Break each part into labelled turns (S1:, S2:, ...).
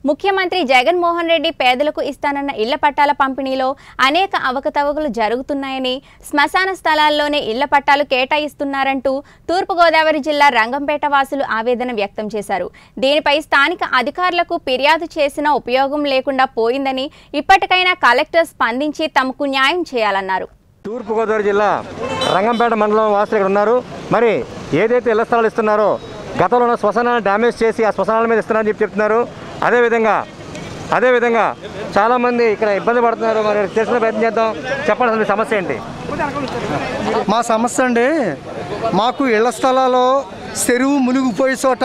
S1: ముఖ్యమంత్రి జగన్మోహన్ రెడ్డి పేదలకు ఇస్తానన్న ఇళ్ల పట్టాల పంపిణీలో అనేక అవకతవకలు జరుగుతున్నాయని శ్మశాన స్థలాల్లోనే ఇళ్ల పట్టాలు కేటాయిస్తున్నారంటూ తూర్పుగోదావరి జిల్లా రంగంపేట వాసులు ఆవేదన వ్యక్తం చేశారు దీనిపై స్థానిక అధికారులకు ఫిర్యాదు చేసినా ఉపయోగం లేకుండా పోయిందని ఇప్పటికైనా కలెక్టర్ స్పందించి తమకు న్యాయం చేయాలన్నారు
S2: తూర్పుగోదావరి జిల్లా రంగంపేట మండలం వాసులు ఇక్కడ ఉన్నారు మరి ఏదైతే ఇళ్ల స్థలాలు ఇస్తున్నారో గతంలో ఉన్న శ్మశానాలను డ్యామేజ్ చేసి ఆ శ్మశానాల మీద ఇస్తున్నారని చెప్పి చెప్తున్నారు అదేవిధంగా అదేవిధంగా చాలామంది ఇక్కడ ఇబ్బంది పడుతున్నారు మరి తెలిసిన ప్రయత్నం చేద్దాం చెప్పండి అసలు మీ సమస్య ఏంటి
S3: మా సమస్య అండి మాకు ఇళ్ల స్థలాలు చెరువు మునిగిపోయే చోట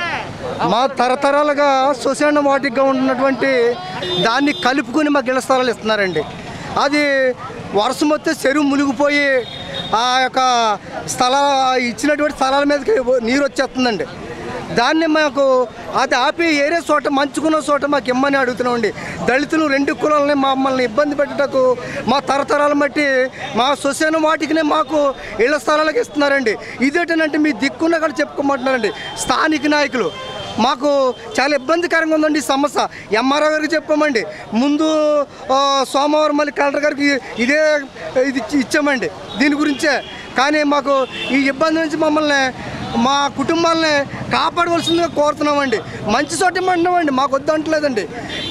S3: మా తరతరాలుగా శ్మశాన వాటిగా ఉన్నటువంటి దాన్ని కలుపుకొని మాకు ఇళ్ల స్థలాలు ఇస్తున్నారండి అది వర్షం వస్తే చెరువు మునిగిపోయి ఆ యొక్క స్థల ఇచ్చినటువంటి స్థలాల మీదకి నీరు వచ్చేస్తుందండి దాన్ని మాకు అది ఆపి ఏరే చోట మంచుకున్న చోట మాకు ఇమ్మని అడుగుతున్నామండి దళితులు రెండు కులాలని మమ్మల్ని ఇబ్బంది పెట్టటకు మా తరతరాల బట్టి మా శ్మశాన వాటికినే మాకు ఇళ్ల స్థలాలకు ఇస్తున్నారండి ఇదేంటంటే మీ దిక్కున్న కూడా చెప్పుకోమంటున్నారండి స్థానిక నాయకులు మాకు చాలా ఇబ్బందికరంగా ఉందండి ఈ సమస్య ఎంఆర్ఓ గారికి చెప్పామండి ముందు ఆ, సోమవారం మళ్ళీ కలెక్టర్ గారికి ఇదే ఇది ఇచ్చి- ఇచ్చామండి దీని గురించే కానీ మాకు ఈ ఇబ్బంది నుంచి మమ్మల్ని మా కుటుంబాలని కాపాడవలసిందిగా కోరుతున్నామండి మంచి చోట ఇమ్మంటున్నామండి మాకు వద్దంటలేదండి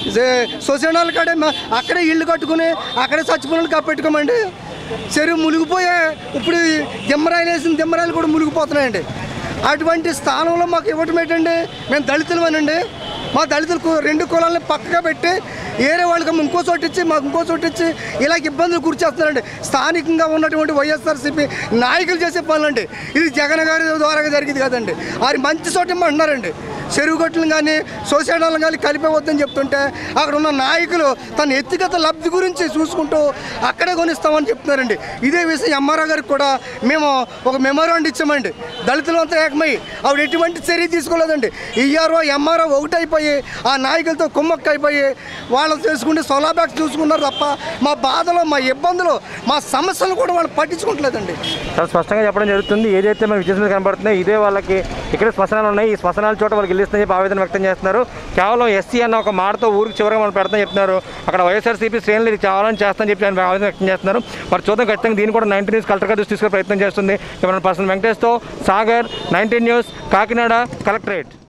S3: శ్మశానాల కాడే మా- అక్కడే ఇల్లు కట్టుకుని అక్కడే చచ్చిపోయిన కప్పెట్టుకోమండి చెరువు మునిగిపోయే ఇప్పుడు దిమ్మరాయిలు వేసిన దిమ్మరాయిలు కూడా మునిగిపోతున్నాయండి అటువంటి స్థానంలో మాకు ఇవ్వటం ఏంటండి మేము దళితులమేనండి మా దళితులకు రెండు కులాలని పక్కగా పెట్టి వేరే వాళ్ళకి ఇంకో చోటు ఇచ్చి మాకు ఇంకో చోటు ఇచ్చి ఇలాగ ఇబ్బందులు గురి చేస్తున్నారండి స్థానికంగా ఉన్నటువంటి వైఎస్ఆర్సీపీ నాయకులు చేసే పనులండి ఇది జగన్ గారి ద్వారా జరిగింది కదండి వారి మంచి చోట ఇమ్మంటున్నారండి చెరువు గట్టులను కానీ శ్మశానాలను కానీ కలిపేవద్దని చెప్తుంటే అక్కడ ఉన్న నాయకులు తన వ్యక్తిగత లబ్ధి గురించి చూసుకుంటూ అక్కడే కొనిస్తామని చెప్తున్నారండి ఇదే విషయం ఎంఆర్ఓ గారికి కూడా మేము ఒక మెమోరాండ్ ఇచ్చామండి దళితులు అంతా ఏకమై ఆవిడ ఎటువంటి చర్య తీసుకోలేదండి ఈఆర్ఓ ఎంఆర్ఓ ఒకటైపోయి ఆ నాయకులతో కుమ్మక్క అయిపోయి వాళ్ళు చేసుకుంటే సోలా బ్యాగ్స్ చూసుకున్నారు తప్ప మా బాధలు మా ఇబ్బందులు మా సమస్యలు కూడా వాళ్ళు పట్టించుకోవట్లేదండి
S2: చాలా స్పష్టంగా చెప్పడం జరుగుతుంది ఏదైతే మనకి విజయం మీద కనబడుతున్నాయి ఇదే వాళ్ళకి ఇక్కడ శ్మశానాలు ఉన్నాయి ఈ శ్మశానాల చోట వాళ్ళకి ఇల్లు ఇస్తుందని చెప్పి ఆవేదన వ్యక్తం చేస్తున్నారు కేవలం ఎస్సీ అన్న ఒక మాటతో ఊరికి చివరిగా మనం పెడతాం చెప్తున్నారు అక్కడ వైఎస్ఆర్సీపీ శ్రేణులు ఇది కావాలని చేస్తామని చెప్పి ఆయన ఆవేదన వ్యక్తం చేస్తున్నారు మరి చూద్దాం ఖచ్చితంగా దీన్ని కూడా నైన్టీన్ న్యూస్ కలెక్టర్ గారు దృష్టి తీసుకునే ప్రయత్నం చేస్తుంది మన పర్సన్ వెంకటేష్తో Sagar nineteen news Kakinada collectorate